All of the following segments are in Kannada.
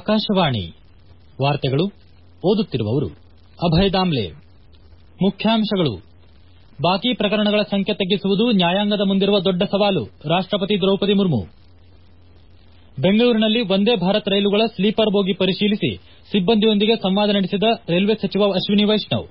ಆಕಾಶವಾಣಿ ವಾರ್ತೆಗಳು ಓದುತ್ತಿರುವವರು ಅಭಯ ದಾಮ್ಲೆ ಮುಖ್ಯಾಂಶಗಳು ಬಾಕಿ ಪ್ರಕರಣಗಳ ಸಂಖ್ಯೆ ತಗ್ಗಿಸುವುದು ನ್ಯಾಯಾಂಗದ ಮುಂದಿರುವ ದೊಡ್ಡ ಸವಾಲು ರಾಷ್ಟಪತಿ ದ್ರೌಪದಿ ಮುರ್ಮು ಬೆಂಗಳೂರಿನಲ್ಲಿ ವಂದೇ ಭಾರತ್ ರೈಲುಗಳ ಸ್ಲೀಪರ್ ಬೋಗಿ ಪರಿಶೀಲಿಸಿ ಸಿಬ್ಬಂದಿಯೊಂದಿಗೆ ಸಂವಾದ ನಡೆಸಿದ ರೈಲ್ವೆ ಸಚಿವ ಅಶ್ವಿನಿ ವೈಷ್ಣವ್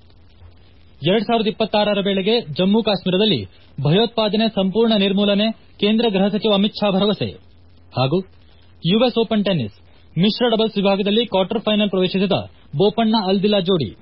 ರ ವೇಳೆಗೆ ಜಮ್ಮು ಕಾಶ್ಮೀರದಲ್ಲಿ ಭಯೋತ್ಪಾದನೆ ಸಂಪೂರ್ಣ ನಿರ್ಮೂಲನೆ ಕೇಂದ್ರ ಗೃಹ ಸಚಿವ ಅಮಿತ್ ಶಾ ಭರವಸೆ ಹಾಗೂ ಯುಎಸ್ ಓಪನ್ ಟೆನ್ನಿಸ್ ಮಿಶ್ರ ಡಬಲ್ಸ್ ವಿಭಾಗದಲ್ಲಿ ಕ್ವಾರ್ಟರ್ ಫೈನಲ್ ಪ್ರವೇಶಿಸಿದ ಬೋಪಣ್ಣ ಅಲ್ದಿಲಾ ಜೋಡಿ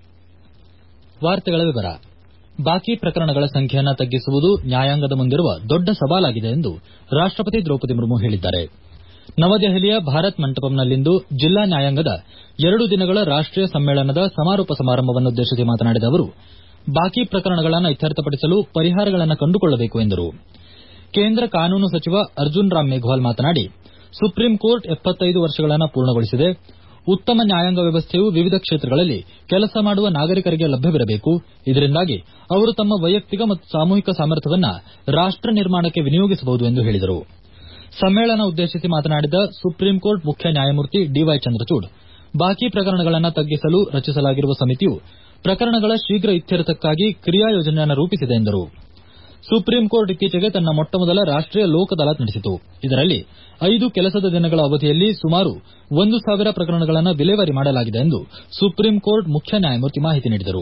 ಬಾಕಿ ಪ್ರಕರಣಗಳ ಸಂಖ್ಯೆಯನ್ನು ತಗ್ಗಿಸುವುದು ನ್ಯಾಯಾಂಗದ ಮುಂದಿರುವ ದೊಡ್ಡ ಸವಾಲಾಗಿದೆ ಎಂದು ರಾಷ್ಟಪತಿ ದ್ರೌಪದಿ ಮುರ್ಮು ಹೇಳಿದ್ದಾರೆ ನವದೆಹಲಿಯ ಭಾರತ್ ಮಂಟಪಂನಲ್ಲಿಂದು ಜಿಲ್ಲಾ ನ್ಯಾಯಾಂಗದ ಎರಡು ದಿನಗಳ ರಾಷ್ಟೀಯ ಸಮ್ಮೇಳನದ ಸಮಾರೋಪ ಸಮಾರಂಭವನ್ನುದ್ದೇಶಿಸಿ ಮಾತನಾಡಿದ ಅವರು ಬಾಕಿ ಪ್ರಕರಣಗಳನ್ನು ಇತ್ಯರ್ಥಪಡಿಸಲು ಪರಿಹಾರಗಳನ್ನು ಕಂಡುಕೊಳ್ಳಬೇಕು ಎಂದರು ಕೇಂದ್ರ ಕಾನೂನು ಸಚಿವ ಅರ್ಜುನ್ ರಾಮ್ ಮೇಘ್ವಾಲ್ ಮಾತನಾಡಿ ಸುಪ್ರೀಂ ಕೋರ್ಟ್ ವರ್ಷಗಳನ್ನು ಪೂರ್ಣಗೊಳಿಸಿದೆ ಉತ್ತಮ ನ್ಯಾಯಾಂಗ ವ್ಯವಸ್ಥೆಯು ವಿವಿಧ ಕ್ಷೇತ್ರಗಳಲ್ಲಿ ಕೆಲಸ ಮಾಡುವ ನಾಗರಿಕರಿಗೆ ಲಭ್ಯವಿರಬೇಕು ಇದರಿಂದಾಗಿ ಅವರು ತಮ್ಮ ವೈಯಕ್ತಿಕ ಮತ್ತು ಸಾಮೂಹಿಕ ಸಾಮರ್ಥ್ಯವನ್ನು ರಾಷ್ಟ ನಿರ್ಮಾಣಕ್ಕೆ ವಿನಿಯೋಗಿಸಬಹುದು ಎಂದು ಹೇಳಿದರು ಸಮ್ಮೇಳನ ಉದ್ದೇಶಿಸಿ ಮಾತನಾಡಿದ ಸುಪ್ರೀಂ ಕೋರ್ಟ್ ಮುಖ್ಯ ನ್ಯಾಯಮೂರ್ತಿ ಡಿವೈ ಚಂದ್ರಚೂಡ್ ಬಾಕಿ ಪ್ರಕರಣಗಳನ್ನು ತಗ್ಗಿಸಲು ರಚಿಸಲಾಗಿರುವ ಸಮಿತಿಯು ಪ್ರಕರಣಗಳ ಶೀಘ್ರ ಇತ್ಯರ್ಥಕ್ಕಾಗಿ ಕ್ರಿಯಾ ಯೋಜನೆಯನ್ನು ರೂಪಿಸಿದೆ ಎಂದರು ಸುಪ್ರೀಂ ಕೋರ್ಟ್ ಇತ್ತೀಚೆಗೆ ತನ್ನ ಮೊಟ್ಟಮೊದಲ ರಾಷ್ಟೀಯ ಲೋಕ್ ಅದಾಲತ್ ನಡೆಸಿತು ಇದರಲ್ಲಿ ಐದು ಕೆಲಸದ ದಿನಗಳ ಅವಧಿಯಲ್ಲಿ ಸುಮಾರು ಒಂದು ಸಾವಿರ ಪ್ರಕರಣಗಳನ್ನು ವಿಲೇವಾರಿ ಮಾಡಲಾಗಿದೆ ಎಂದು ಸುಪ್ರೀಂ ಕೋರ್ಟ್ ಮುಖ್ಯ ನ್ಯಾಯಮೂರ್ತಿ ಮಾಹಿತಿ ನೀಡಿದರು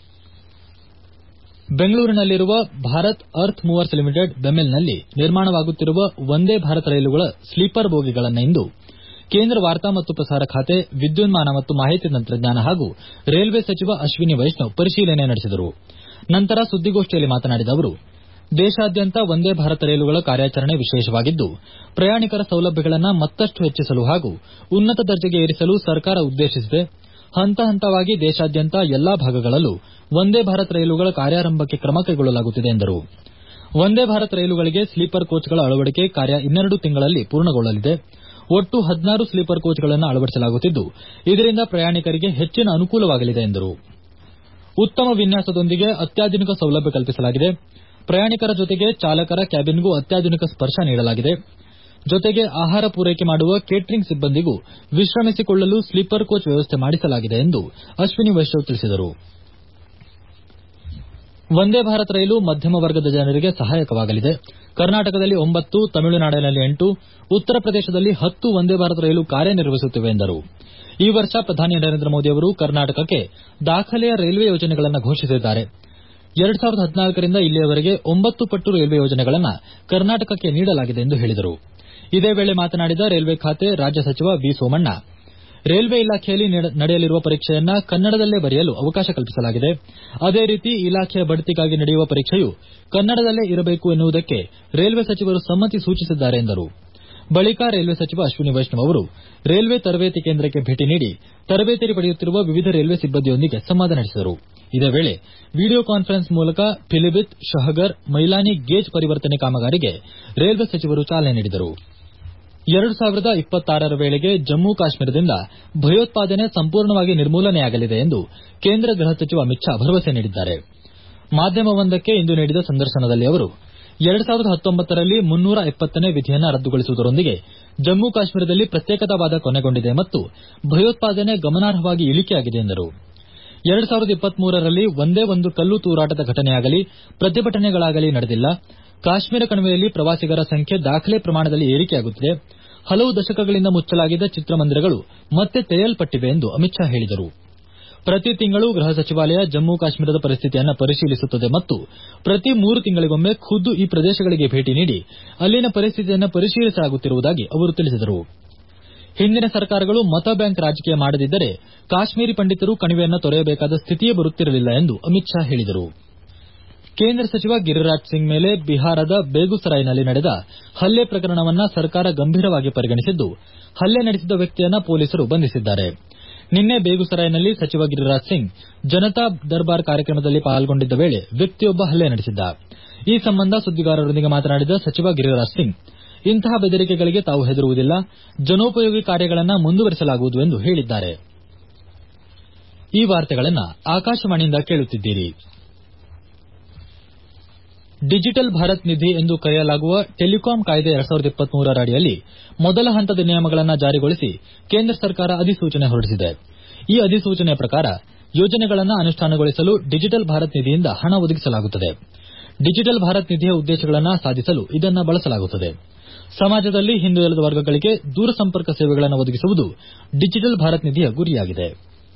ಬೆಂಗಳೂರಿನಲ್ಲಿರುವ ಭಾರತ್ ಅರ್ತ್ ಮೂವರ್ಸ್ ಲಿಮಿಟೆಡ್ ಬೆಮೆಲ್ನಲ್ಲಿ ನಿರ್ಮಾಣವಾಗುತ್ತಿರುವ ವಂದೇ ಭಾರತ್ ರೈಲುಗಳ ಸ್ಲೀಪರ್ ಬೋಗಿಗಳನ್ನು ಇಂದು ಕೇಂದ್ರ ವಾರ್ತಾ ಮತ್ತು ಪ್ರಸಾರ ಖಾತೆ ವಿದ್ಯುನ್ಮಾನ ಮತ್ತು ಮಾಹಿತಿ ತಂತ್ರಜ್ಞಾನ ಹಾಗೂ ರೈಲ್ವೆ ಸಚಿವ ಅಶ್ವಿನಿ ವೈಷ್ಣವ್ ಪರಿಶೀಲನೆ ನಡೆಸಿದರು ನಂತರ ಸುದ್ದಿಗೋಷ್ಠಿಯಲ್ಲಿ ಮಾತನಾಡಿದ ಅವರು ದೇಶಾದ್ಯಂತ ವಂದೇ ಭಾರತ್ ರೈಲುಗಳ ಕಾರ್ಯಾಚರಣೆ ವಿಶೇಷವಾಗಿದ್ದು ಪ್ರಯಾಣಿಕರ ಸೌಲಭ್ಯಗಳನ್ನು ಮತ್ತಷ್ಟು ಹೆಚ್ಚಿಸಲು ಹಾಗೂ ಉನ್ನತ ದರ್ಜೆಗೆ ಏರಿಸಲು ಸರ್ಕಾರ ಉದ್ದೇಶಿಸಿದೆ ಹಂತ ಹಂತವಾಗಿ ದೇಶಾದ್ಯಂತ ಎಲ್ಲಾ ಭಾಗಗಳಲ್ಲೂ ವಂದೇ ಭಾರತ್ ರೈಲುಗಳ ಕಾರ್ಯಾರಂಭಕ್ಕೆ ಕ್ರಮ ಕೈಗೊಳ್ಳಲಾಗುತ್ತಿದೆ ಎಂದರು ವಂದೇ ಭಾರತ್ ರೈಲುಗಳಿಗೆ ಸ್ಲೀಪರ್ ಕೋಚ್ಗಳ ಅಳವಡಿಕೆ ಕಾರ್ಯ ಇನ್ನೆರಡು ತಿಂಗಳಲ್ಲಿ ಪೂರ್ಣಗೊಳ್ಳಲಿದೆ ಒಟ್ಟು ಹದಿನಾರು ಸ್ಲೀಪರ್ ಕೋಚ್ಗಳನ್ನು ಅಳವಡಿಸಲಾಗುತ್ತಿದ್ದು ಇದರಿಂದ ಪ್ರಯಾಣಿಕರಿಗೆ ಹೆಚ್ಚಿನ ಅನುಕೂಲವಾಗಲಿದೆ ಎಂದರು ಉತ್ತಮ ವಿನ್ಯಾಸದೊಂದಿಗೆ ಅತ್ಯಾಧುನಿಕ ಸೌಲಭ್ಯ ಕಲ್ಪಿಸಲಾಗಿದೆ ಪ್ರಯಾಣಿಕರ ಜೊತೆಗೆ ಚಾಲಕರ ಕ್ಯಾಬಿನ್ಗೂ ಅತ್ಯಾಧುನಿಕ ಸ್ಪರ್ಶ ನೀಡಲಾಗಿದೆ ಜೊತೆಗೆ ಆಹಾರ ಪೂರೈಕೆ ಮಾಡುವ ಕೇಟರಿಂಗ್ ಸಿಬ್ಬಂದಿಗೂ ವಿಶ್ರಮಿಸಿಕೊಳ್ಳಲು ಸ್ಲೀಪರ್ ಕೋಚ್ ವ್ಯವಸ್ಥೆ ಮಾಡಿಸಲಾಗಿದೆ ಎಂದು ಅಶ್ವಿನಿ ವೈಷ್ಣವ್ ತಿಳಿಸಿದರು ವಂದೇ ಭಾರತ್ ರೈಲು ಮಧ್ಯಮ ವರ್ಗದ ಜನರಿಗೆ ಸಹಾಯಕವಾಗಲಿದೆ ಕರ್ನಾಟಕದಲ್ಲಿ ಒಂಬತ್ತು ತಮಿಳುನಾಡಿನಲ್ಲಿ ಎಂಟು ಉತ್ತರ ಪ್ರದೇಶದಲ್ಲಿ ಹತ್ತು ವಂದೇ ಭಾರತ್ ರೈಲು ಕಾರ್ಯನಿರ್ವಹಿಸುತ್ತಿವೆ ಎಂದರು ಈ ವರ್ಷ ಪ್ರಧಾನಿ ನರೇಂದ್ರ ಮೋದಿ ಅವರು ಕರ್ನಾಟಕಕ್ಕೆ ದಾಖಲೆಯ ರೈಲ್ವೆ ಯೋಜನೆಗಳನ್ನು ಘೋಷಿಸಿದ್ದಾರೆ ರಿಂದ ಇಲ್ಲಿಯವರೆಗೆ ಒಂಬತ್ತು ಪಟ್ಟು ರೈಲ್ವೆ ಯೋಜನೆಗಳನ್ನು ಕರ್ನಾಟಕಕ್ಕೆ ನೀಡಲಾಗಿದೆ ಎಂದು ಹೇಳಿದರು ಇದೇ ವೇಳೆ ಮಾತನಾಡಿದ ರೈಲ್ವೆ ಖಾತೆ ರಾಜ್ಯ ಸಚಿವ ವಿ ಸೋಮಣ್ಣ ರೈಲ್ವೆ ಇಲಾಖೆಯಲ್ಲಿ ನಡೆಯಲಿರುವ ಪರೀಕ್ಷೆಯನ್ನು ಕನ್ನಡದಲ್ಲೇ ಬರೆಯಲು ಅವಕಾಶ ಕಲ್ಪಿಸಲಾಗಿದೆ ಅದೇ ರೀತಿ ಇಲಾಖೆಯ ಬಡ್ತಿಗಾಗಿ ನಡೆಯುವ ಪರೀಕ್ಷೆಯೂ ಕನ್ನಡದಲ್ಲೇ ಇರಬೇಕು ಎನ್ನುವುದಕ್ಕೆ ರೈಲ್ವೆ ಸಚಿವರು ಸಮ್ಮತಿ ಸೂಚಿಸಿದ್ದಾರೆ ಎಂದರು ಬಳಿಕ ರೈಲ್ವೆ ಸಚಿವ ಅಶ್ವಿನಿ ವೈಷ್ಣವ್ ಅವರು ರೈಲ್ವೆ ತರಬೇತಿ ಕೇಂದ್ರಕ್ಕೆ ಭೇಟಿ ನೀಡಿ ತರಬೇತಿ ಪಡೆಯುತ್ತಿರುವ ವಿವಿಧ ರೈಲ್ವೆ ಸಿಬ್ಬಂದಿಯೊಂದಿಗೆ ಸಂವಾದ ನಡೆಸಿದರು ಇದೇ ವೇಳೆ ವಿಡಿಯೋ ಕಾನ್ಫರೆನ್ಸ್ ಮೂಲಕ ಪಿಲಿಭಿತ್ ಶಹಗರ್ ಮೈಲಾನಿ ಗೇಜ್ ಪರಿವರ್ತನೆ ಕಾಮಗಾರಿಗೆ ರೈಲ್ವೆ ಸಚಿವರು ಚಾಲನೆ ನೀಡಿದರು ರ ವೇಳೆಗೆ ಜಮ್ಮು ಕಾಶ್ಮೀರದಿಂದ ಭಯೋತ್ಪಾದನೆ ಸಂಪೂರ್ಣವಾಗಿ ನಿರ್ಮೂಲನೆಯಾಗಲಿದೆ ಎಂದು ಕೇಂದ್ರ ಗೃಹ ಸಚಿವ ಅಮಿತ್ ಶಾ ಭರವಸೆ ನೀಡಿದ್ದಾರೆ ಮಾಧ್ಯಮವೊಂದಕ್ಕೆ ಇಂದು ನೀಡಿದ ಸಂದರ್ಶನದಲ್ಲಿ ಅವರು ರಲ್ಲಿ ಮುನ್ನೂರ ಎಪ್ಪತ್ತನೇ ವಿಧಿಯನ್ನು ರದ್ದುಗೊಳಿಸುವುದರೊಂದಿಗೆ ಜಮ್ಮು ಕಾಶ್ಮೀರದಲ್ಲಿ ಪ್ರತ್ಯೇಕತಾವಾದ ಕೊನೆಗೊಂಡಿದೆ ಮತ್ತು ಭಯೋತ್ಪಾದನೆ ಗಮನಾರ್ಹವಾಗಿ ಇಳಿಕೆಯಾಗಿದೆ ಎಂದರು ರಲ್ಲಿ ಒಂದೇ ಒಂದು ಕಲ್ಲು ತೂರಾಟದ ಘಟನೆಯಾಗಲಿ ಪ್ರತಿಭಟನೆಗಳಾಗಲಿ ನಡೆದಿಲ್ಲ ಕಾಶ್ಮೀರ ಕಣಿವೆಯಲ್ಲಿ ಪ್ರವಾಸಿಗರ ಸಂಖ್ಯೆ ದಾಖಲೆ ಪ್ರಮಾಣದಲ್ಲಿ ಏರಿಕೆಯಾಗುತ್ತಿದೆ ಹಲವು ದಶಕಗಳಿಂದ ಮುಚ್ಚಲಾಗಿದ್ದ ಚಿತ್ರಮಂದಿರಗಳು ಮತ್ತೆ ತೆರೆಯಲ್ಪಟ್ಟಿವೆ ಎಂದು ಅಮಿತ್ ಶಾ ಹೇಳಿದರು ಪ್ರತಿ ತಿಂಗಳು ಗೃಹ ಸಚಿವಾಲಯ ಜಮ್ಮು ಕಾಶ್ಮೀರದ ಪರಿಸ್ಥಿತಿಯನ್ನು ಪರಿಶೀಲಿಸುತ್ತದೆ ಮತ್ತು ಪ್ರತಿ ಮೂರು ತಿಂಗಳಿಗೊಮ್ಮೆ ಖುದ್ದು ಈ ಪ್ರದೇಶಗಳಿಗೆ ಭೇಟಿ ನೀಡಿ ಅಲ್ಲಿನ ಪರಿಸ್ಥಿತಿಯನ್ನು ಪರಿಶೀಲಿಸಲಾಗುತ್ತಿರುವುದಾಗಿ ಅವರು ತಿಳಿಸಿದರು ಹಿಂದಿನ ಸರ್ಕಾರಗಳು ಮತ ಬ್ಯಾಂಕ್ ರಾಜಕೀಯ ಮಾಡದಿದ್ದರೆ ಕಾಶ್ಮೀರಿ ಪಂಡಿತರು ಕಣಿವೆಯನ್ನು ತೊರೆಯಬೇಕಾದ ಸ್ಥಿತಿಯೇ ಬರುತ್ತಿರಲಿಲ್ಲ ಎಂದು ಅಮಿತ್ ಶಾ ಹೇಳಿದರು ಕೇಂದ್ರ ಸಚಿವ ಗಿರಿರಾಜ್ ಸಿಂಗ್ ಮೇಲೆ ಬಿಹಾರದ ಬೇಗುಸರಾಯ್ನಲ್ಲಿ ನಡೆದ ಹಲ್ಲೆ ಪ್ರಕರಣವನ್ನು ಸರ್ಕಾರ ಗಂಭೀರವಾಗಿ ಪರಿಗಣಿಸಿದ್ದು ಹಲ್ಲೆ ನಡೆಸಿದ ವ್ಯಕ್ತಿಯನ್ನು ಪೊಲೀಸರು ಬಂಧಿಸಿದ್ದಾರೆ ನಿನ್ನೆ ಬೇಗುಸರಾಯ್ನಲ್ಲಿ ಸಚಿವ ಗಿರಿರಾಜ್ ಸಿಂಗ್ ಜನತಾ ದರ್ಬಾರ್ ಕಾರ್ಯಕ್ರಮದಲ್ಲಿ ಪಾಲ್ಗೊಂಡಿದ್ದ ವೇಳೆ ವ್ಯಕ್ತಿಯೊಬ್ಬ ಹಲ್ಲೆ ನಡೆಸಿದ್ದ ಈ ಸಂಬಂಧ ಸುದ್ದಿಗಾರರೊಂದಿಗೆ ಮಾತನಾಡಿದ ಸಚಿವ ಗಿರಿರಾಜ್ ಸಿಂಗ್ ಇಂತಹ ಬೆದರಿಕೆಗಳಿಗೆ ತಾವು ಹೆದರುವುದಿಲ್ಲ ಜನೋಪಯೋಗಿ ಕಾರ್ಯಗಳನ್ನು ಮುಂದುವರಿಸಲಾಗುವುದು ಎಂದು ಹೇಳಿದ್ದಾರೆ ಈ ವಾರ್ತೆಗಳನ್ನು ಆಕಾಶವಾಣಿಯಿಂದ ಕೇಳುತ್ತಿದ್ದೀರಿ ಡಿಜಿಟಲ್ ಭಾರತ್ ನಿಧಿ ಎಂದು ಕರೆಯಲಾಗುವ ಟೆಲಿಕಾಂ ಕಾಯ್ದೆ ಎರಡ್ ಸಾವಿರದ ಇಪ್ಪತ್ಮೂರರ ಅಡಿಯಲ್ಲಿ ಮೊದಲ ಹಂತದ ನಿಯಮಗಳನ್ನು ಜಾರಿಗೊಳಿಸಿ ಕೇಂದ್ರ ಸರ್ಕಾರ ಅಧಿಸೂಚನೆ ಹೊರಡಿಸಿದೆ ಈ ಅಧಿಸೂಚನೆಯ ಪ್ರಕಾರ ಯೋಜನೆಗಳನ್ನು ಅನುಷ್ಠಾನಗೊಳಿಸಲು ಡಿಜಿಟಲ್ ಭಾರತ್ ನಿಧಿಯಿಂದ ಹಣ ಒದಗಿಸಲಾಗುತ್ತದೆ ಡಿಜಿಟಲ್ ಭಾರತ್ ನಿಧಿಯ ಉದ್ದೇಶಗಳನ್ನು ಸಾಧಿಸಲು ಇದನ್ನು ಬಳಸಲಾಗುತ್ತದೆ ಸಮಾಜದಲ್ಲಿ ಹಿಂದುಳಿದ ವರ್ಗಗಳಿಗೆ ದೂರಸಂಪರ್ಕ ಸೇವೆಗಳನ್ನು ಒದಗಿಸುವುದು ಡಿಜಿಟಲ್ ಭಾರತ್ ನಿಧಿಯ ಗುರಿಯಾಗಿದೆ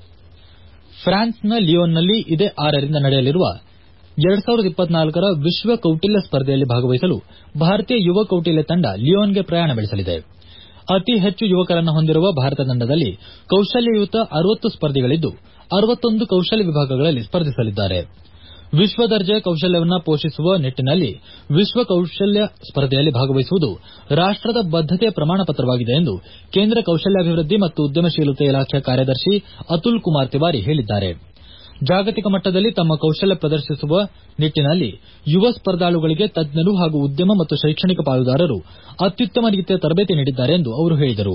ಫ್ರಾನ್ಸ್ನ ಲಿಯೋನ್ನಲ್ಲಿ ಇದೇ ಆರರಿಂದ ನಡೆಯಲಿರುವ ಎರಡ್ ಸಾವಿರದ ಇಪ್ಪತ್ನಾಲ್ಕರ ವಿಶ್ವ ಕೌಟಿಲ್ಯ ಸ್ಪರ್ಧೆಯಲ್ಲಿ ಭಾಗವಹಿಸಲು ಭಾರತೀಯ ಯುವ ಕೌಟಿಲ್ಯ ತಂಡ ಲಿಯೋನ್ಗೆ ಪ್ರಯಾಣ ಬೆಳೆಸಲಿದೆ ಅತಿ ಹೆಚ್ಚು ಯುವಕರನ್ನು ಹೊಂದಿರುವ ಭಾರತ ತಂಡದಲ್ಲಿ ಕೌಶಲ್ಯಯುತ ಅರವತ್ತು ಸ್ಪರ್ಧಿಗಳಿದ್ದು ಅರವತ್ತೊಂದು ಕೌಶಲ್ಯ ವಿಭಾಗಗಳಲ್ಲಿ ಸ್ಪರ್ಧಿಸಲಿದ್ದಾರೆ ವಿಶ್ವ ದರ್ಜೆಯ ಕೌಶಲ್ಯವನ್ನು ಪೋಷಿಸುವ ನಿಟ್ಟಿನಲ್ಲಿ ವಿಶ್ವ ಕೌಶಲ್ಯ ಸ್ಪರ್ಧೆಯಲ್ಲಿ ಭಾಗವಹಿಸುವುದು ರಾಷ್ಟದ ಬದ್ದತೆಯ ಪ್ರಮಾಣ ಪತ್ರವಾಗಿದೆ ಎಂದು ಕೇಂದ್ರ ಕೌಶಲ್ಯಾಭಿವೃದ್ಧಿ ಮತ್ತು ಉದ್ಯಮಶೀಲತೆ ಇಲಾಖೆಯ ಕಾರ್ಯದರ್ಶಿ ಅತುಲ್ ಕುಮಾರ್ ತಿವಾರಿ ಹೇಳಿದ್ದಾರೆ ಜಾಗತಿಕ ಮಟ್ಟದಲ್ಲಿ ತಮ್ಮ ಕೌಶಲ್ಯ ಪ್ರದರ್ಶಿಸುವ ನಿಟ್ಟಿನಲ್ಲಿ ಯುವ ಸ್ಪರ್ಧಾಳುಗಳಿಗೆ ತಜ್ಞರು ಹಾಗೂ ಉದ್ಯಮ ಮತ್ತು ಶೈಕ್ಷಣಿಕ ಪಾಲುದಾರರು ಅತ್ಯುತ್ತಮ ರೀತಿಯ ತರಬೇತಿ ನೀಡಿದ್ದಾರೆ ಎಂದು ಅವರು ಹೇಳಿದರು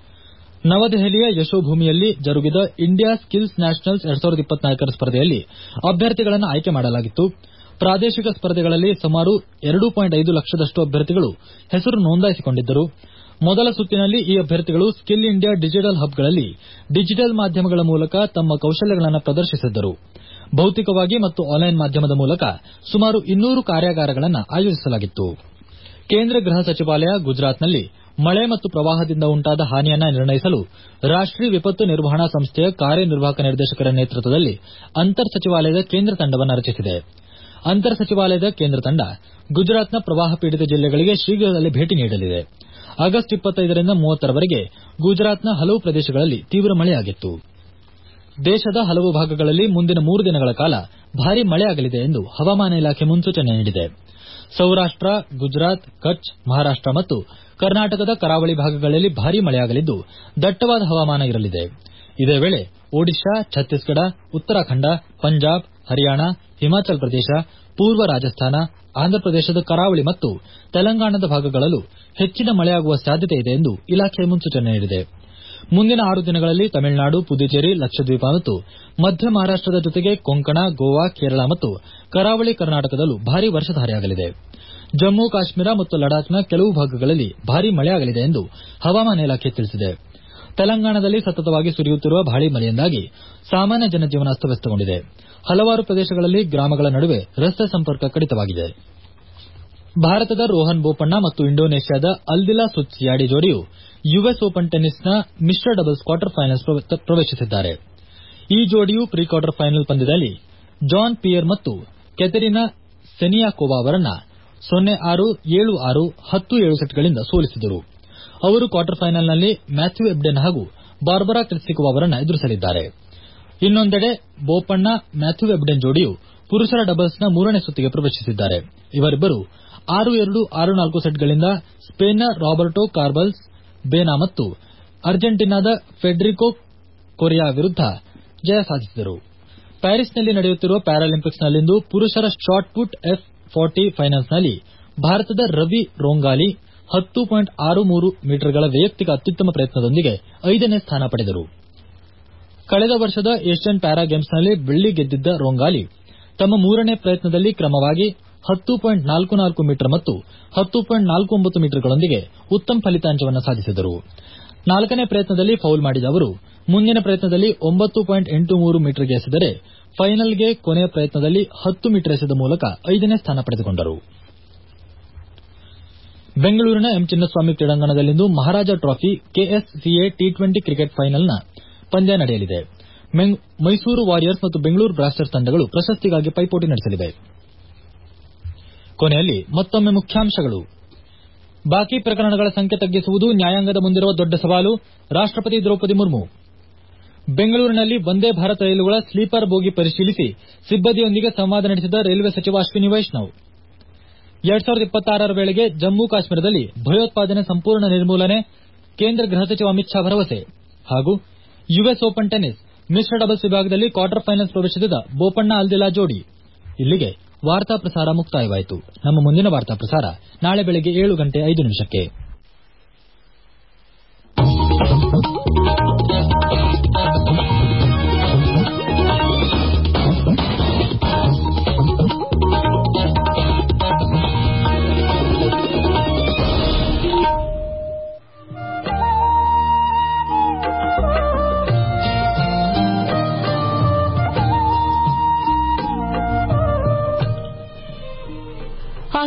ನವದೆಹಲಿಯ ಯಶೋಭೂಮಿಯಲ್ಲಿ ಜರುಗಿದ ಇಂಡಿಯಾ ಸ್ಕಿಲ್ಸ್ ನ್ಯಾಷನಲ್ಸ್ ಎರಡ್ ಸಾವಿರದ ಇಪ್ಪತ್ನಾಲ್ಕರ ಸ್ಪರ್ಧೆಯಲ್ಲಿ ಅಭ್ಯರ್ಥಿಗಳನ್ನು ಆಯ್ಕೆ ಮಾಡಲಾಗಿತ್ತು ಪ್ರಾದೇಶಿಕ ಸ್ಪರ್ಧೆಗಳಲ್ಲಿ ಸುಮಾರು ಎರಡು ಪಾಯಿಂಟ್ ಐದು ಲಕ್ಷದಷ್ಟು ಅಭ್ಯರ್ಥಿಗಳು ಹೆಸರು ನೋಂದಾಯಿಸಿಕೊಂಡಿದ್ದರು ಮೊದಲ ಸುತ್ತಿನಲ್ಲಿ ಈ ಅಭ್ಯರ್ಥಿಗಳು ಸ್ಕಿಲ್ ಇಂಡಿಯಾ ಡಿಜಿಟಲ್ ಹಬ್ಗಳಲ್ಲಿ ಡಿಜಿಟಲ್ ಮಾಧ್ಯಮಗಳ ಮೂಲಕ ತಮ್ಮ ಕೌಶಲ್ಯಗಳನ್ನು ಪ್ರದರ್ಶಿಸಿದ್ದರು ಭೌತಿಕವಾಗಿ ಮತ್ತು ಆನ್ಲೈನ್ ಮಾಧ್ಯಮದ ಮೂಲಕ ಸುಮಾರು ಇನ್ನೂರು ಕಾರ್ಯಾಗಾರಗಳನ್ನು ಆಯೋಜಿಸಲಾಗಿತ್ತು ಕೇಂದ್ರ ಗೃಹ ಸಚಿವಾಲಯ ಗುಜರಾತ್ನಲ್ಲಿ ಮಳೆ ಮತ್ತು ಪ್ರವಾಹದಿಂದ ಉಂಟಾದ ಹಾನಿಯನ್ನು ನಿರ್ಣಯಿಸಲು ರಾಷ್ಟೀಯ ವಿಪತ್ತು ನಿರ್ವಹಣಾ ಸಂಸ್ಥೆಯ ಕಾರ್ಯನಿರ್ವಾಹಕ ನಿರ್ದೇಶಕರ ನೇತೃತ್ವದಲ್ಲಿ ಅಂತರ್ ಸಚಿವಾಲಯದ ಕೇಂದ್ರ ತಂಡವನ್ನು ರಚಿಸಿದೆ ಅಂತರ್ ಸಚಿವಾಲಯದ ಕೇಂದ್ರ ತಂಡ ಗುಜರಾತ್ನ ಪ್ರವಾಹ ಪೀಡಿತ ಜಿಲ್ಲೆಗಳಿಗೆ ಶೀಘ್ರದಲ್ಲೇ ಭೇಟಿ ನೀಡಲಿದೆ ಆಗಸ್ಟ್ ಇಪ್ಪತ್ತೈದರಿಂದ ಮೂವತ್ತರವರೆಗೆ ಗುಜರಾತ್ನ ಹಲವು ಪ್ರದೇಶಗಳಲ್ಲಿ ತೀವ್ರ ಮಳೆಯಾಗಿತ್ತು ದೇಶದ ಹಲವು ಭಾಗಗಳಲ್ಲಿ ಮುಂದಿನ ಮೂರು ದಿನಗಳ ಕಾಲ ಭಾರೀ ಮಳೆಯಾಗಲಿದೆ ಎಂದು ಹವಾಮಾನ ಇಲಾಖೆ ಮುನ್ಸೂಚನೆ ನೀಡಿದೆ ಸೌರಾಷ್ಟ ಗುಜರಾತ್ ಕಚ್ ಮಹಾರಾಷ್ಟ ಮತ್ತು ಕರ್ನಾಟಕದ ಕರಾವಳಿ ಭಾಗಗಳಲ್ಲಿ ಭಾರೀ ಮಳೆಯಾಗಲಿದ್ದು ದಟ್ಟವಾದ ಹವಾಮಾನ ಇರಲಿದೆ ಇದೇ ವೇಳೆ ಒಡಿಶಾ ಛತ್ತೀಸ್ಗಢ ಉತ್ತರಾಖಂಡ ಪಂಜಾಬ್ ಹರಿಯಾಣ ಹಿಮಾಚಲ ಪ್ರದೇಶ ಪೂರ್ವ ರಾಜಸ್ಥಾನ ಆಂಧ್ರಪ್ರದೇಶದ ಕರಾವಳಿ ಮತ್ತು ತೆಲಂಗಾಣದ ಭಾಗಗಳಲ್ಲೂ ಹೆಚ್ಚಿನ ಮಳೆಯಾಗುವ ಸಾಧ್ಯತೆ ಇದೆ ಎಂದು ಇಲಾಖೆ ಮುನ್ಸೂಚನೆ ನೀಡಿದೆ ಮುಂದಿನ ಆರು ದಿನಗಳಲ್ಲಿ ತಮಿಳುನಾಡು ಪುದುಚೇರಿ ಲಕ್ಷದ್ವೀಪ ಮತ್ತು ಮಧ್ಯ ಮಹಾರಾಷ್ಟದ ಜೊತೆಗೆ ಕೊಂಕಣ ಗೋವಾ ಕೇರಳ ಮತ್ತು ಕರಾವಳಿ ಕರ್ನಾಟಕದಲ್ಲೂ ಭಾರೀ ವರ್ಷಧಾರೆಯಾಗಲಿದೆ ಜಮ್ಮು ಕಾಶ್ಮೀರ ಮತ್ತು ಲಡಾಖ್ನ ಕೆಲವು ಭಾಗಗಳಲ್ಲಿ ಭಾರೀ ಮಳೆಯಾಗಲಿದೆ ಎಂದು ಹವಾಮಾನ ಇಲಾಖೆ ತಿಳಿಸಿದೆ ತೆಲಂಗಾಣದಲ್ಲಿ ಸತತವಾಗಿ ಸುರಿಯುತ್ತಿರುವ ಭಾರೀ ಮಳೆಯಿಂದಾಗಿ ಸಾಮಾನ್ಯ ಜನಜೀವನ ಅಸ್ತವ್ಯಸ್ತಗೊಂಡಿದೆ ಹಲವಾರು ಪ್ರದೇಶಗಳಲ್ಲಿ ಗ್ರಾಮಗಳ ನಡುವೆ ರಸ್ತೆ ಸಂಪರ್ಕ ಕಡಿತವಾಗಿದೆ ಭಾರತದ ರೋಹನ್ ಬೋಪಣ್ಣ ಮತ್ತು ಇಂಡೋನೇಷ್ಯಾದ ಅಲ್ದಿಲಾ ಸುತ್ಸಿಯಾಡಿ ಜೋಡಿಯು ಯುಎಸ್ ಓಪನ್ ಟೆನ್ನಿಸ್ನ ಮಿಶ್ರ ಡಬಲ್ಸ್ ಕ್ವಾರ್ಟರ್ ಫೈನಲ್ಸ್ ಪ್ರವೇಶಿಸಿದ್ದಾರೆ ಈ ಜೋಡಿಯು ಪ್ರೀ ಕ್ವಾರ್ಟರ್ ಫೈನಲ್ ಪಂದ್ಯದಲ್ಲಿ ಜಾನ್ ಪಿಯರ್ ಮತ್ತು ಕೆತೆರಿನಾ ಸೆನಿಯಾಕೋವಾ ಅವರನ್ನ ಸೊನ್ನೆ ಆರು ಏಳು ಆರು ಹತ್ತು ಏಳು ಸೆಟ್ಗಳಿಂದ ಸೋಲಿಸಿದರು ಅವರು ಕ್ವಾರ್ಟರ್ ಫೈನಲ್ನಲ್ಲಿ ಮ್ಯಾಥ್ಯೂ ಎಬ್ಡೆನ್ ಹಾಗೂ ಬಾರ್ಬರಾ ಕ್ರೆಟ್ಸಿಕೋವಾ ಅವರನ್ನ ಎದುರಿಸಲಿದ್ದಾರೆ ಇನ್ನೊಂದೆಡೆ ಬೋಪಣ್ಣ ಮ್ಯಾಥ್ಯೂ ಎಬ್ಡೆನ್ ಜೋಡಿಯು ಪುರುಷರ ಡಬಲ್ಸ್ನ ಮೂರನೇ ಸುತ್ತಿಗೆ ಪ್ರವೇಶಿಸಿದ್ದಾರೆ ಇವರಿಬ್ಬರು ಆರು ಎರಡು ಆರು ನಾಲ್ಕು ಸೆಟ್ಗಳಿಂದ ಸ್ಪೇನ್ನ ರಾಬರ್ಟೋ ಕಾರ್ಬಲ್ಸ್ ಬೇನಾ ಮತ್ತು ಅರ್ಜೆಂಟೀನಾದ ಫೆಡರಿಕೋ ಕೊರಿಯಾ ವಿರುದ್ದ ಜಯ ಸಾಧಿಸಿದರು ಪ್ಯಾರಿಸ್ನಲ್ಲಿ ನಡೆಯುತ್ತಿರುವ ಪ್ಯಾರಾಲಿಂಪಿಕ್ಸ್ನಲ್ಲಿಂದು ಪುರುಷರ ಶಾಟ್ ಪುಟ್ ಎಫ್ ಫಾರ್ಟಿ ಫೈನಲ್ಸ್ನಲ್ಲಿ ಭಾರತದ ರವಿ ರೋಂಗಾಲಿ ಹತ್ತು ಪಾಯಿಂಟ್ ಆರು ಮೂರು ಮೀಟರ್ಗಳ ವೈಯಕ್ತಿಕ ಅತ್ಯುತ್ತಮ ಪ್ರಯತ್ನದೊಂದಿಗೆ ಐದನೇ ಸ್ಥಾನ ಪಡೆದರು ಕಳೆದ ವರ್ಷದ ಏಷ್ಯನ್ ಪ್ಯಾರಾ ಗೇಮ್ಸ್ನಲ್ಲಿ ಬೆಳ್ಳಿ ಗೆದ್ದಿದ್ದ ರೋಂಗಾಲಿ ತಮ್ಮ ಮೂರನೇ ಪ್ರಯತ್ನದಲ್ಲಿ ಕ್ರಮವಾಗಿ ಹತ್ತು ಪಾಯಿಂಟ್ ನಾಲ್ಕು ನಾಲ್ಕು ಮೀಟರ್ ಮತ್ತು ಹತ್ತು ಪಾಯಿಂಟ್ ನಾಲ್ಕು ಒಂಬತ್ತು ಮೀಟರ್ಗಳೊಂದಿಗೆ ಉತ್ತಮ ಫಲಿತಾಂಶವನ್ನು ಸಾಧಿಸಿದರು ನಾಲ್ಕನೇ ಪ್ರಯತ್ನದಲ್ಲಿ ಫೌಲ್ ಮಾಡಿದ ಅವರು ಮುಂದಿನ ಪ್ರಯತ್ನದಲ್ಲಿ ಒಂಬತ್ತು ಪಾಯಿಂಟ್ ಎಂಟು ಮೂರು ಮೀಟರ್ಗೆ ಎಸೆದರೆ ಫೈನಲ್ಗೆ ಕೊನೆಯ ಪ್ರಯತ್ನದಲ್ಲಿ ಹತ್ತು ಮೀಟರ್ ಎಸೆದ ಮೂಲಕ ಐದನೇ ಸ್ಥಾನ ಪಡೆದುಕೊಂಡರು ಬೆಂಗಳೂರಿನ ಎಂ ಚಿನ್ನಸ್ವಾಮಿ ಕ್ರೀಡಾಂಗಣದಲ್ಲಿಂದು Maharaja trophy KSCA T twenty cricket ಫೈನಲ್ನ ಪಂದ್ಯ ನಡೆಯಲಿದೆ ಮೈಸೂರು ವಾರಿಯರ್ಸ್ ಮತ್ತು ಬೆಂಗಳೂರು ಬ್ಲಾಸ್ಟರ್ಸ್ ತಂಡಗಳು ಪ್ರಶಸ್ತಿಗಾಗಿ ಪೈಪೋಟಿ ನಡೆಸಲಿವೆ ಕೊನೆಯಲ್ಲಿ ಮತ್ತೊಮ್ಮೆ ಮುಖ್ಯಾಂಶಗಳು ಬಾಕಿ ಪ್ರಕರಣಗಳ ಸಂಖ್ಯೆ ತಗ್ಗಿಸುವುದು ನ್ಯಾಯಾಂಗದ ಮುಂದಿರುವ ದೊಡ್ಡ ಸವಾಲು ರಾಷ್ಟಪತಿ ದ್ರೌಪದಿ ಮುರ್ಮು ಬೆಂಗಳೂರಿನಲ್ಲಿ ವಂದೇ ಭಾರತ್ ರೈಲುಗಳ ಸ್ಲೀಪರ್ ಬೋಗಿ ಪರಿಶೀಲಿಸಿ ಸಿಬ್ಬಂದಿಯೊಂದಿಗೆ ಸಂವಾದ ನಡೆಸಿದ ರೈಲ್ವೆ ಸಚಿವ ಅಶ್ವಿನಿ ವೈಷ್ಣವ್ ಎರಡ್ ಸಾವಿರದ ಇಪ್ಪತ್ತಾರರ ವೇಳೆಗೆ ಜಮ್ಮು ಕಾಶ್ಮೀರದಲ್ಲಿ ಭಯೋತ್ಪಾದನೆ ಸಂಪೂರ್ಣ ನಿರ್ಮೂಲನೆ ಕೇಂದ್ರ ಗೃಹ ಸಚಿವ ಅಮಿತ್ ಶಾ ಭರವಸೆ ಹಾಗೂ ಯುಎಸ್ ಓಪನ್ ಟೆನ್ನಿಸ್ ಮಿಶ್ರ ಡಬಲ್ಸ್ ವಿಭಾಗದಲ್ಲಿ ಕ್ವಾರ್ಟರ್ ಫೈನಲ್ಸ್ ಪ್ರವೇಶಿಸಿದ ಬೋಪಣ್ಣ ಅಲ್ದಿಲಾ ಜೋಡಿ ಇಲ್ಲಿಗೆ ವಾರ್ತಾ ಪ್ರಸಾರ ಮುಕ್ತಾಯವಾಯಿತು ನಮ್ಮ ಮುಂದಿನ ವಾರ್ತಾ ಪ್ರಸಾರ ನಾಳೆ ಬೆಳಗ್ಗೆ ಏಳು ಗಂಟೆ ಐದು ನಿಮಿಷಕ್ಕೆ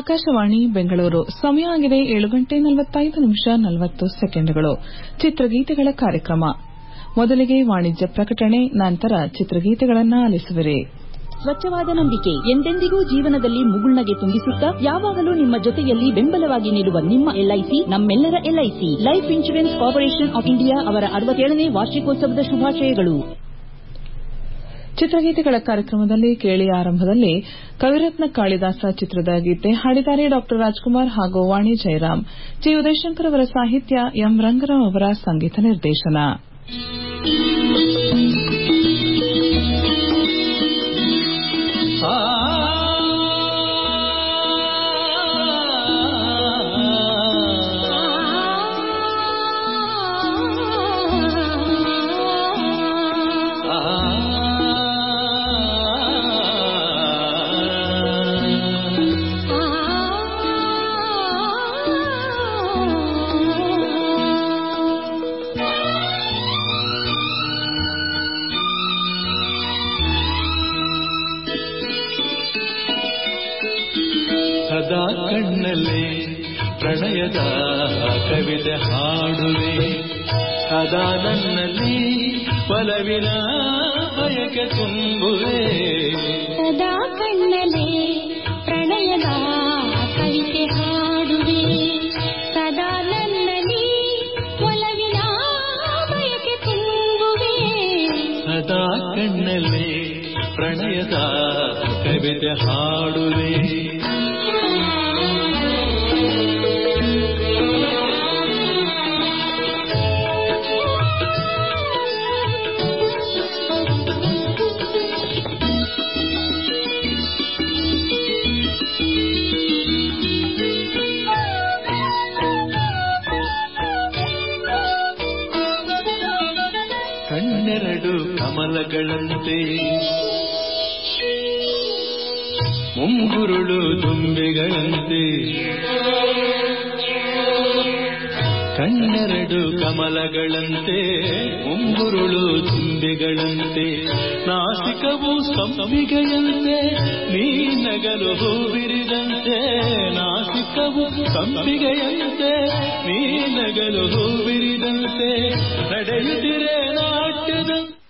ಆಕಾಶವಾಣಿ ಬೆಂಗಳೂರು ಸಮಯ ಆಗಿದೆ ಏಳು ಗಂಟೆ ನಲವತ್ತೈದು ನಿಮಿಷ ನಲವತ್ತು ಸೆಕೆಂಡ್ಗಳು ಚಿತ್ರಗೀತೆಗಳ ಕಾರ್ಯಕ್ರಮ ಮೊದಲಿಗೆ ವಾಣಿಜ್ಯ ಪ್ರಕಟಣೆ ನಂತರ ಚಿತ್ರಗೀತೆಗಳನ್ನು ಆಲಿಸುವಿರಿ ಸ್ವಚ್ಛವಾದ ನಂಬಿಕೆ ಎಂದೆಂದಿಗೂ ಜೀವನದಲ್ಲಿ ಮುಗುಳ್ನಗೆ ತುಂಬಿಸುತ್ತಾ ಯಾವಾಗಲೂ ನಿಮ್ಮ ಜೊತೆಯಲ್ಲಿ ಬೆಂಬಲವಾಗಿ ನಿಲ್ಲುವ ನಿಮ್ಮ ಎಲ್ಐಸಿ ನಮ್ಮೆಲ್ಲರ LIC life insurance corporation of India ಅವರ ಅರವತ್ತೇಳನೇ ವಾರ್ಷಿಕೋತ್ಸವದ ಶುಭಾಶಯಗಳು ಚಿತ್ರಗೀತೆಗಳ ಕಾರ್ಯಕ್ರಮದಲ್ಲಿ ಕೇಳಿ ಆರಂಭದಲ್ಲಿ ಕವಿರತ್ನ ಕಾಳಿದಾಸ ಚಿತ್ರದ ಗೀತೆ ಹಾಡಿದ್ದಾರೆ ಡಾ ರಾಜ್ಕುಮಾರ್ ಹಾಗೂ ವಾಣಿ ಜಯರಾಮ್ ಜಿ ಉದಯಶಂಕರ್ ಅವರ ಸಾಹಿತ್ಯ ಎಂ ರಂಗರಾವ್ ಅವರ ಸಂಗೀತ ನಿರ್ದೇಶನ ಸದಾ ಕಣ್ಣಲ್ಲಿ ಪ್ರಣಯದ ಕವಿತೆ ಹಾಡುವೆ ಸದಾ ನನ್ನಲ್ಲಿ ಒಲವಿನ ಬಯಕೆ ತುಂಬುವೆ ಸದಾ ಕಣ್ಣಲೆ ಪ್ರಣಯದ ಕವಿತೆ ಹಾಡುವೆ ಸದಾ ನನ್ನಲ್ಲಿ ಒಲವಿನ ಬಯಕೆ ತುಂಬುವೆ ಸದಾ ಕಣ್ಣಲ್ಲಿ ಪ್ರಣಯದ ಕವಿತೆ ಹಾಡುವೆ ಕಣ್ಣೆರಡು ಕಮಲಗಳಂತೆ ಮುಂಗುರುಳು ದುಂಬಿಗಳಂತೆ ಕಣ್ಣೆರಡು ಕಮಲಗಳಂತೆ ಮುಂಗುರುಳು ತುಂಬಿಗಳಂತೆ ನಾಸಿಕವು ಸಂಪಿಗೆಯಂತೆ ನೀ ನಗಲು ಹೂವಿರಿದಂತೆ ನಾಸಿಕವು ಸಂಪಿಗೆಯಂತೆ ನೀ ನಗಲು ಹೂವಿರಿದಂತೆ ನಡೆಯುತ್ತಿರೆ ನಾಟ್ಯದ